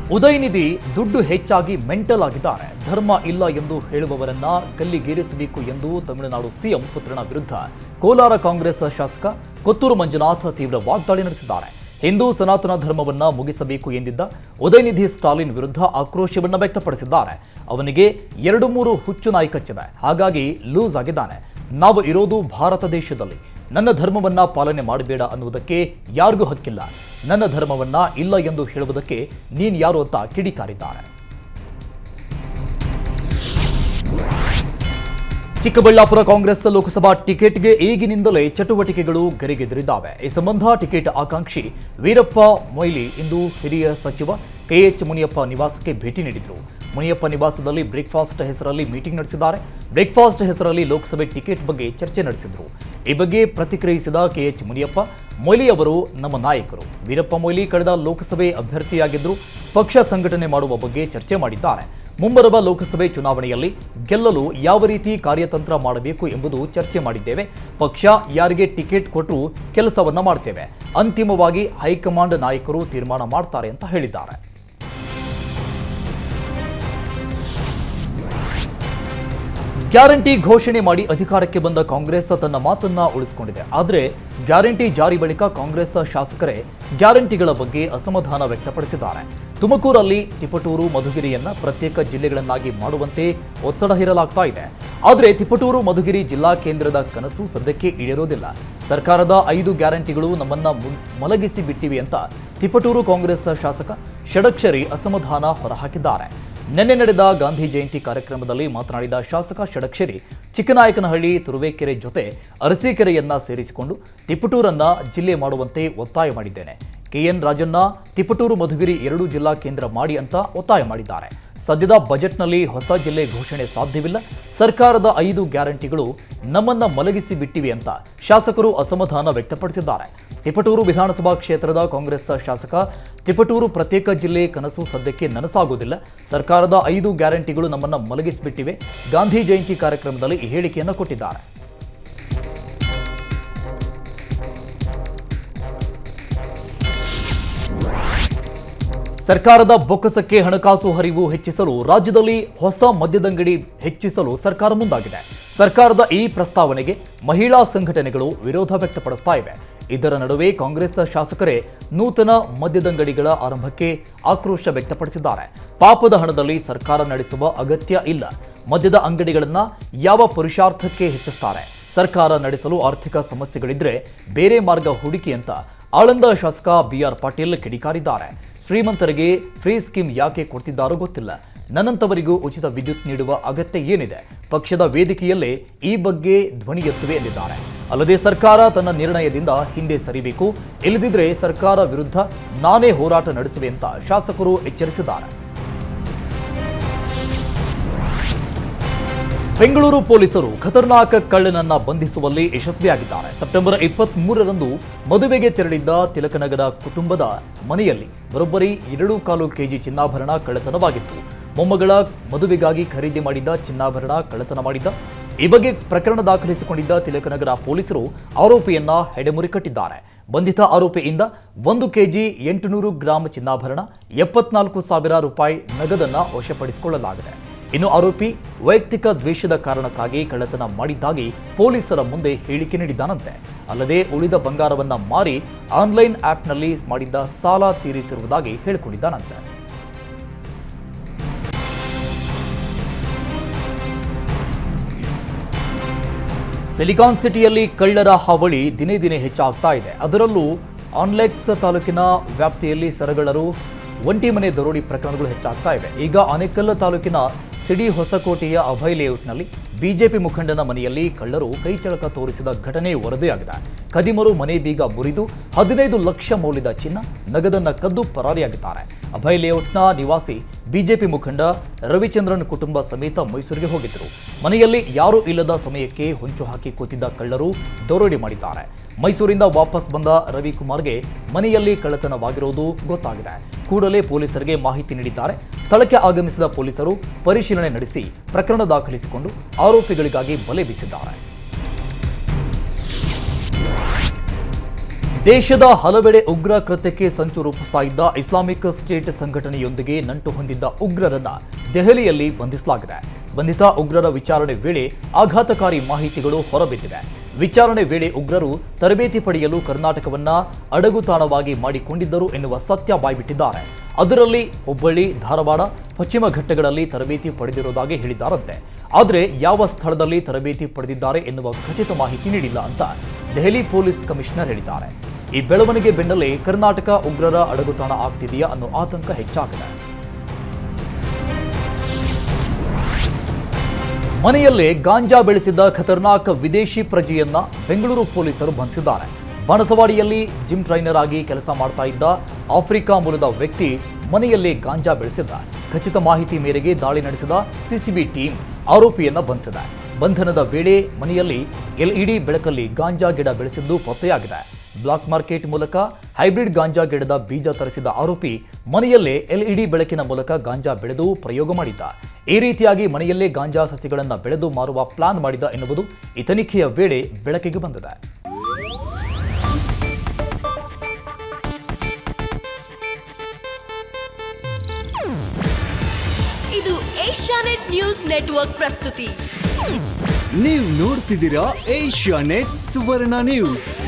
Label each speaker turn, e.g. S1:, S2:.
S1: ಉದಯನಿಧಿ ದುಡ್ಡು ಹೆಚ್ಚಾಗಿ ಮೆಂಟಲ್ ಆಗಿದ್ದಾರೆ ಧರ್ಮ ಇಲ್ಲ ಎಂದು ಹೇಳುವವರನ್ನ ಗಲ್ಲಿಗೇರಿಸಬೇಕು ಎಂದು ತಮಿಳುನಾಡು ಸಿಎಂ ಪುತ್ರನ ವಿರುದ್ಧ ಕೋಲಾರ ಕಾಂಗ್ರೆಸ್ ಶಾಸಕ ಕೊತ್ತೂರು ಮಂಜುನಾಥ್ ತೀವ್ರ ವಾಗ್ದಾಳಿ ನಡೆಸಿದ್ದಾರೆ ಹಿಂದೂ ಸನಾತನ ಧರ್ಮವನ್ನ ಮುಗಿಸಬೇಕು ಎಂದಿದ್ದ ಉದಯನಿಧಿ ಸ್ಟಾಲಿನ್ ವಿರುದ್ಧ ಆಕ್ರೋಶವನ್ನ ವ್ಯಕ್ತಪಡಿಸಿದ್ದಾರೆ ಅವನಿಗೆ ಎರಡು ಮೂರು ಹುಚ್ಚು ನಾಯಿ ಕಚ್ಚಿದೆ ಹಾಗಾಗಿ ಲೂಸ್ ಆಗಿದ್ದಾನೆ ನಾವು ಇರೋದು ಭಾರತ ದೇಶದಲ್ಲಿ ನನ್ನ ಧರ್ಮವನ್ನ ಪಾಲನೆ ಮಾಡಬೇಡ ಅನ್ನುವುದಕ್ಕೆ ಯಾರಿಗೂ ಹಕ್ಕಿಲ್ಲ ನನ್ನ ಧರ್ಮವನ್ನ ಇಲ್ಲ ಎಂದು ಹೇಳುವುದಕ್ಕೆ ನೀನ್ ಯಾರು ಅಂತ ಕಿಡಿಕಾರಿದ್ದಾರೆ ಚಿಕ್ಕಬಳ್ಳಾಪುರ ಕಾಂಗ್ರೆಸ್ ಲೋಕಸಭಾ ಟಿಕೆಟ್ಗೆ ಈಗಿನಿಂದಲೇ ಚಟುವಟಿಕೆಗಳು ಗರಿಗೆದರಿದ್ದಾವೆ ಈ ಸಂಬಂಧ ಟಿಕೆಟ್ ಆಕಾಂಕ್ಷಿ ವೀರಪ್ಪ ಮೊಯ್ಲಿ ಇಂದು ಹಿರಿಯ ಸಚಿವ ಕೆಎಚ್ ಮುನಿಯಪ್ಪ ನಿವಾಸಕ್ಕೆ ಭೇಟಿ ನೀಡಿದರು ಮುನಿಯಪ್ಪ ನಿವಾಸದಲ್ಲಿ ಬ್ರೇಕ್ಫಾಸ್ಟ್ ಹೆಸರಲ್ಲಿ ಮೀಟಿಂಗ್ ನಡೆಸಿದ್ದಾರೆ ಬ್ರೇಕ್ಫಾಸ್ಟ್ ಹೆಸರಲ್ಲಿ ಲೋಕಸಭೆ ಟಿಕೆಟ್ ಬಗ್ಗೆ ಚರ್ಚೆ ನಡೆಸಿದರು ಈ ಬಗ್ಗೆ ಪ್ರತಿಕ್ರಿಯಿಸಿದ ಕೆಎಚ್ ಮುನಿಯಪ್ಪ ಮೊಯ್ಲಿ ಅವರು ನಮ್ಮ ನಾಯಕರು ವೀರಪ್ಪ ಮೊಯ್ಲಿ ಕಳೆದ ಲೋಕಸಭೆ ಅಭ್ಯರ್ಥಿಯಾಗಿದ್ದರು ಪಕ್ಷ ಸಂಘಟನೆ ಮಾಡುವ ಬಗ್ಗೆ ಚರ್ಚೆ ಮಾಡಿದ್ದಾರೆ ಮುಂಬರುವ ಲೋಕಸಭೆ ಚುನಾವಣೆಯಲ್ಲಿ ಗೆಲ್ಲಲು ಯಾವ ರೀತಿ ಕಾರ್ಯತಂತ್ರ ಮಾಡಬೇಕು ಎಂಬುದು ಚರ್ಚೆ ಮಾಡಿದ್ದೇವೆ ಪಕ್ಷ ಯಾರಿಗೆ ಟಿಕೆಟ್ ಕೊಟ್ಟರೂ ಕೆಲಸವನ್ನ ಮಾಡ್ತೇವೆ ಅಂತಿಮವಾಗಿ ಹೈಕಮಾಂಡ್ ನಾಯಕರು ತೀರ್ಮಾನ ಮಾಡ್ತಾರೆ ಅಂತ ಹೇಳಿದ್ದಾರೆ ಗ್ಯಾರಂಟಿ ಘೋಷಣೆ ಮಾಡಿ ಅಧಿಕಾರಕ್ಕೆ ಬಂದ ಕಾಂಗ್ರೆಸ್ ತನ್ನ ಮಾತನ್ನ ಉಳಿಸಿಕೊಂಡಿದೆ ಆದರೆ ಗ್ಯಾರಂಟಿ ಜಾರಿ ಬಳಿಕ ಕಾಂಗ್ರೆಸ್ ಶಾಸಕರೇ ಗ್ಯಾರಂಟಿಗಳ ಬಗ್ಗೆ ಅಸಮಾಧಾನ ವ್ಯಕ್ತಪಡಿಸಿದ್ದಾರೆ ತುಮಕೂರಲ್ಲಿ ತಿಪಟೂರು ಮಧುಗಿರಿಯನ್ನ ಪ್ರತ್ಯೇಕ ಜಿಲ್ಲೆಗಳನ್ನಾಗಿ ಮಾಡುವಂತೆ ಒತ್ತಡ ಹೇರಲಾಗ್ತಾ ಇದೆ ಆದರೆ ತಿಪಟೂರು ಮಧುಗಿರಿ ಜಿಲ್ಲಾ ಕೇಂದ್ರದ ಕನಸು ಸದ್ಯಕ್ಕೆ ಈಡೇರೋದಿಲ್ಲ ಸರ್ಕಾರದ ಐದು ಗ್ಯಾರಂಟಿಗಳು ನಮ್ಮನ್ನ ಮು- ಮಲಗಿಸಿ ಬಿಟ್ಟಿವೆ ಅಂತ ತಿಪಟೂರು ಕಾಂಗ್ರೆಸ್ ಶಾಸಕ ಷಡಕ್ಷರಿ ಅಸಮಾಧಾನ ಹೊರಹಾಕಿದ್ದಾರೆ ನಿನ್ನೆ ನಡೆದ ಗಾಂಧಿ ಜಯಂತಿ ಕಾರ್ಯಕ್ರಮದಲ್ಲಿ ಮಾತನಾಡಿದ ಶಾಸಕ ಷಡಕ್ಷರಿ ಚಿಕ್ಕನಾಯಕನಹಳ್ಳಿ ತುರುವೇಕೆರೆ ಜೊತೆ ಅರಸೀಕೆರೆಯನ್ನ ಸೇರಿಸಿಕೊಂಡು ತಿಪಟೂರನ್ನ ಜಿಲ್ಲೆ ಮಾಡುವಂತೆ ಒತ್ತಾಯ ಮಾಡಿದ್ದೇನೆ ಕೆಎನ್ ರಾಜಣ್ಣ ತಿಪಟೂರು ಮಧುಗಿರಿ ಎರಡು ಜಿಲ್ಲಾ ಕೇಂದ್ರ ಮಾಡಿ ಅಂತ ಒತ್ತಾಯ ಮಾಡಿದ್ದಾರೆ ಸದ್ಯದ ಬಜೆಟ್ನಲ್ಲಿ ಹೊಸ ಜಿಲ್ಲೆ ಘೋಷಣೆ ಸಾಧ್ಯವಿಲ್ಲ ಸರ್ಕಾರದ ಐದು ಗ್ಯಾರಂಟಿಗಳು ನಮ್ಮನ್ನ ಮಲಗಿಸಿ ಬಿಟ್ಟಿವೆ ಅಂತ ಶಾಸಕರು ಅಸಮಾಧಾನ ವ್ಯಕ್ತಪಡಿಸಿದ್ದಾರೆ ತಿಪಟೂರು ವಿಧಾನಸಭಾ ಕ್ಷೇತ್ರದ ಕಾಂಗ್ರೆಸ್ ಶಾಸಕ ತಿಪಟೂರು ಪ್ರತ್ಯೇಕ ಜಿಲ್ಲೆ ಕನಸು ಸದ್ಯಕ್ಕೆ ನನಸಾಗುವುದಿಲ್ಲ ಸರ್ಕಾರದ ಐದು ಗ್ಯಾರಂಟಿಗಳು ನಮ್ಮನ್ನ ಮಲಗಿಸಿಬಿಟ್ಟಿವೆ ಗಾಂಧಿ ಜಯಂತಿ ಕಾರ್ಯಕ್ರಮದಲ್ಲಿ ಈ ಹೇಳಿಕೆಯನ್ನು ಕೊಟ್ಟಿದ್ದಾರೆ ಸರ್ಕಾರದ ಬೊಕ್ಕಸಕ್ಕೆ ಹಣಕಾಸು ಹರಿವು ಹೆಚ್ಚಿಸಲು ರಾಜ್ಯದಲ್ಲಿ ಹೊಸ ಮದ್ಯದಂಗಡಿ ಹೆಚ್ಚಿಸಲು ಸರ್ಕಾರ ಮುಂದಾಗಿದೆ ಸರ್ಕಾರದ ಈ ಪ್ರಸ್ತಾವನೆಗೆ ಮಹಿಳಾ ಸಂಘಟನೆಗಳು ವಿರೋಧ ವ್ಯಕ್ತಪಡಿಸ್ತಾ ಇವೆ ಇದರ ನಡುವೆ ಕಾಂಗ್ರೆಸ್ ಶಾಸಕರೇ ನೂತನ ಮದ್ಯದಂಗಡಿಗಳ ಆರಂಭಕ್ಕೆ ಆಕ್ರೋಶ ವ್ಯಕ್ತಪಡಿಸಿದ್ದಾರೆ ಪಾಪದ ಹಣದಲ್ಲಿ ಸರ್ಕಾರ ನಡೆಸುವ ಅಗತ್ಯ ಇಲ್ಲ ಮದ್ಯದ ಅಂಗಡಿಗಳನ್ನ ಯಾವ ಪುರುಷಾರ್ಥಕ್ಕೆ ಹೆಚ್ಚಿಸ್ತಾರೆ ಸರ್ಕಾರ ನಡೆಸಲು ಆರ್ಥಿಕ ಸಮಸ್ಯೆಗಳಿದ್ರೆ ಬೇರೆ ಮಾರ್ಗ ಹುಡುಕಿ ಅಂತ ಆಳಂದ ಶಾಸಕ ಬಿಆರ್ ಪಾಟೀಲ್ ಕಿಡಿಕಾರಿದ್ದಾರೆ ಶ್ರೀಮಂತರಿಗೆ ಫ್ರೀ ಸ್ಕೀಮ್ ಯಾಕೆ ಕೊಡ್ತಿದ್ದಾರೋ ಗೊತ್ತಿಲ್ಲ ನನ್ನಂತವರಿಗೂ ಉಚಿತ ವಿದ್ಯುತ್ ನೀಡುವ ಅಗತ್ಯ ಏನಿದೆ ಪಕ್ಷದ ವೇದಿಕೆಯಲ್ಲೇ ಈ ಬಗ್ಗೆ ಧ್ವನಿ ಎತ್ತುವೆ ಎಂದಿದ್ದಾರೆ ಅಲ್ಲದೆ ಸರ್ಕಾರ ತನ್ನ ನಿರ್ಣಯದಿಂದ ಹಿಂದೆ ಸರಿಬೇಕು ಇಲ್ಲದಿದ್ರೆ ಸರ್ಕಾರ ವಿರುದ್ಧ ನಾನೇ ಹೋರಾಟ ನಡೆಸುವೆ ಅಂತ ಶಾಸಕರು ಎಚ್ಚರಿಸಿದ್ದಾರೆ ಬೆಂಗಳೂರು ಪೊಲೀಸರು ಖತರ್ನಾಕ್ ಕಳ್ಳನನ್ನ ಬಂಧಿಸುವಲ್ಲಿ ಯಶಸ್ವಿಯಾಗಿದ್ದಾರೆ ಸೆಪ್ಟೆಂಬರ್ ಇಪ್ಪತ್ತ್ ಮೂರರಂದು ಮದುವೆಗೆ ತೆರಳಿದ್ದ ತಿಲಕನಗರ ಕುಟುಂಬದ ಮನೆಯಲ್ಲಿ ಬರೋಬ್ಬರಿ ಎರಡು ಕಾಲು ಕೆಜಿ ಚಿನ್ನಾಭರಣ ಕಳ್ಳತನವಾಗಿತ್ತು ಮೊಮ್ಮಗಳ ಮದುವೆಗಾಗಿ ಖರೀದಿ ಮಾಡಿದ್ದ ಚಿನ್ನಾಭರಣ ಕಳ್ಳತನ ಮಾಡಿದ್ದ ಈ ಬಗ್ಗೆ ಪ್ರಕರಣ ದಾಖಲಿಸಿಕೊಂಡಿದ್ದ ತಿಲಕನಗರ ಪೊಲೀಸರು ಆರೋಪಿಯನ್ನ ಹೆಡೆಮುರಿ ಕಟ್ಟಿದ್ದಾರೆ ಬಂಧಿತ ಆರೋಪಿಯಿಂದ ಒಂದು ಕೆಜಿ ಎಂಟುನೂರು ಗ್ರಾಂ ಚಿನ್ನಾಭರಣ ಎಪ್ಪತ್ನಾಲ್ಕು ಸಾವಿರ ರೂಪಾಯಿ ನಗದನ್ನ ವಶಪಡಿಸಿಕೊಳ್ಳಲಾಗಿದೆ ಇನ್ನು ಆರೋಪಿ ವೈಯಕ್ತಿಕ ದ್ವೇಷದ ಕಾರಣಕ್ಕಾಗಿ ಕಳ್ಳತನ ಮಾಡಿದ್ದಾಗಿ ಪೊಲೀಸರ ಮುಂದೆ ಹೇಳಿಕೆ ನೀಡಿದ್ದಾನಂತೆ ಅಲ್ಲದೆ ಉಳಿದ ಬಂಗಾರವನ್ನ ಮಾರಿ ಆನ್ಲೈನ್ ಆಪ್ನಲ್ಲಿ ಮಾಡಿದ್ದ ಸಾಲ ತೀರಿಸಿರುವುದಾಗಿ ಹೇಳಿಕೊಂಡಿದ್ದಾನಂತೆ ಸಿಲಿಕಾನ್ ಸಿಟಿಯಲ್ಲಿ ಕಳ್ಳರ ಹಾವಳಿ ದಿನೇ ದಿನೇ ಹೆಚ್ಚಾಗ್ತಾ ಇದೆ ಅದರಲ್ಲೂ ಆನ್ಲೆಕ್ಸ್ ತಾಲೂಕಿನ ವ್ಯಾಪ್ತಿಯಲ್ಲಿ ಸರಗಳರು ಒಂಟಿ ಮನೆ ದರೋಡಿ ಪ್ರಕರಣಗಳು ಹೆಚ್ಚಾಗ್ತಾ ಇವೆ ಈಗ ಆನೇಕಲ್ ತಾಲೂಕಿನ ಸಿಡಿ ಹೊಸಕೋಟೆಯ ಅಭಯ್ ಲೇಔಟ್ನಲ್ಲಿ ಬಿಜೆಪಿ ಮುಖಂಡನ ಮನೆಯಲ್ಲಿ ಕಳ್ಳರು ಕೈಚಳಕ ತೋರಿಸಿದ ಘಟನೆ ವರದಿಯಾಗಿದೆ ಖದೀಮರು ಮನೆ ಬೀಗ ಮುರಿದು ಹದಿನೈದು ಲಕ್ಷ ಮೌಲ್ಯದ ಚಿನ್ನ ನಗದನ್ನ ಕದ್ದು ಪರಾರಿಯಾಗಿದ್ದಾರೆ ಅಭಯ್ ಲೇಔಟ್ನ ನಿವಾಸಿ ಬಿಜೆಪಿ ಮುಖಂಡ ರವಿಚಂದ್ರನ್ ಕುಟುಂಬ ಸಮೇತ ಮೈಸೂರಿಗೆ ಹೋಗಿದ್ದರು ಮನೆಯಲ್ಲಿ ಯಾರೂ ಇಲ್ಲದ ಸಮಯಕ್ಕೆ ಹೊಂಚು ಹಾಕಿ ಕೂತಿದ್ದ ಕಳ್ಳರು ದರೋಡೆ ಮಾಡಿದ್ದಾರೆ ಮೈಸೂರಿಂದ ವಾಪಸ್ ಬಂದ ರವಿಕುಮಾರ್ಗೆ ಮನೆಯಲ್ಲಿ ಕಳ್ಳತನವಾಗಿರುವುದು ಗೊತ್ತಾಗಿದೆ ಕೂಡಲೇ ಪೊಲೀಸರಿಗೆ ಮಾಹಿತಿ ನೀಡಿದ್ದಾರೆ ಸ್ಥಳಕ್ಕೆ ಆಗಮಿಸಿದ ಪೊಲೀಸರು ಪರಿಶೀಲನೆ ನಡೆಸಿ ಪ್ರಕರಣ ದಾಖಲಿಸಿಕೊಂಡು ಆರೋಪಿಗಳಿಗಾಗಿ ಬಲೆ ಬೀಸಿದ್ದಾರೆ ದೇಶದ ಹಲವೆಡೆ ಉಗ್ರ ಕೃತ್ಯಕ್ಕೆ ಸಂಚು ರೂಪಿಸ್ತಾ ಇದ್ದ ಇಸ್ಲಾಮಿಕ್ ಸ್ಟೇಟ್ ಸಂಘಟನೆಯೊಂದಿಗೆ ನಂಟು ಹೊಂದಿದ್ದ ಉಗ್ರರನ್ನ ದೆಹಲಿಯಲ್ಲಿ ಬಂಧಿಸಲಾಗಿದೆ ಬಂಧಿತ ಉಗ್ರರ ವಿಚಾರಣೆ ವೇಳೆ ಆಘಾತಕಾರಿ ಮಾಹಿತಿಗಳು ಹೊರಬಿದ್ದಿವೆ ವಿಚಾರಣೆ ವೇಳೆ ಉಗ್ರರು ತರಬೇತಿ ಪಡೆಯಲು ಕರ್ನಾಟಕವನ್ನ ಅಡಗುತಾಣವಾಗಿ ಮಾಡಿಕೊಂಡಿದ್ದರು ಎನ್ನುವ ಸತ್ಯ ಬಾಯ್ಬಿಟ್ಟಿದ್ದಾರೆ ಅದರಲ್ಲಿ ಹುಬ್ಬಳ್ಳಿ ಧಾರವಾಡ ಪಶ್ಚಿಮ ಘಟ್ಟಗಳಲ್ಲಿ ತರಬೇತಿ ಪಡೆದಿರುವುದಾಗಿ ಹೇಳಿದ್ದಾರಂತೆ ಆದರೆ ಯಾವ ಸ್ಥಳದಲ್ಲಿ ತರಬೇತಿ ಪಡೆದಿದ್ದಾರೆ ಎನ್ನುವ ಖಚಿತ ಮಾಹಿತಿ ನೀಡಿಲ್ಲ ಅಂತ ದೆಹಲಿ ಪೊಲೀಸ್ ಕಮಿಷನರ್ ಹೇಳಿದ್ದಾರೆ ಈ ಬೆಳವಣಿಗೆ ಬೆನ್ನಲ್ಲೇ ಕರ್ನಾಟಕ ಉಗ್ರರ ಅಡಗುತಾಣ ಆಗ್ತಿದೆಯಾ ಅನ್ನೋ ಆತಂಕ ಹೆಚ್ಚಾಗಿದೆ ಮನೆಯಲ್ಲೇ ಗಾಂಜಾ ಬೆಳೆಸಿದ್ದ ಖತರ್ನಾಕ್ ವಿದೇಶಿ ಪ್ರಜೆಯನ್ನ ಬೆಂಗಳೂರು ಪೊಲೀಸರು ಬಂಧಿಸಿದ್ದಾರೆ ಬಾಣಸವಾಡಿಯಲ್ಲಿ ಜಿಮ್ ಟ್ರೈನರ್ ಆಗಿ ಕೆಲಸ ಮಾಡ್ತಾ ಇದ್ದ ಆಫ್ರಿಕಾ ಮೂಲದ ವ್ಯಕ್ತಿ ಮನೆಯಲ್ಲೇ ಗಾಂಜಾ ಬೆಳೆಸಿದ್ದ ಖಚಿತ ಮಾಹಿತಿ ಮೇರೆಗೆ ದಾಳಿ ನಡೆಸಿದ ಸಿಸಿಬಿ ಟೀಮ್ ಆರೋಪಿಯನ್ನ ಬಂಧಿಸಿದೆ ಬಂಧನದ ವೇಳೆ ಮನೆಯಲ್ಲಿ ಎಲ್ಇಡಿ ಬೆಳಕಲ್ಲಿ ಗಾಂಜಾ ಗಿಡ ಬೆಳೆಸಿದ್ದು ಪತ್ತೆಯಾಗಿದೆ ಬ್ಲಾಕ್ ಮಾರ್ಕೆಟ್ ಮೂಲಕ ಹೈಬ್ರಿಡ್ ಗಾಂಜಾ ಗಿಡದ ಬೀಜ ತರಿಸಿದ ಆರೋಪಿ ಮನೆಯಲ್ಲೇ ಎಲ್ಇಡಿ ಬೆಳಕಿನ ಮೂಲಕ ಗಾಂಜಾ ಬೆಳೆದು ಪ್ರಯೋಗ ಮಾಡಿದ್ದ ಈ ರೀತಿಯಾಗಿ ಮನೆಯಲ್ಲೇ ಗಾಂಜಾ ಸಸಿಗಳನ್ನು ಬೆಳೆದು ಮಾರುವ ಪ್ಲಾನ್ ಮಾಡಿದ ಎನ್ನುವುದು ಈ ತನಿಖೆಯ ವೇಳೆ ಬೆಳಕಿಗೆ ಬಂದಿದೆ
S2: ಇದು ಏಷ್ಯಾನೆಟ್ ನ್ಯೂಸ್ ನೆಟ್ವರ್ಕ್ ಪ್ರಸ್ತುತಿ
S3: ನೀವು ನೋಡ್ತಿದ್ದೀರಾ ಏಷ್ಯಾ ನೆಟ್ ಸುವರ್ಣ ನ್ಯೂಸ್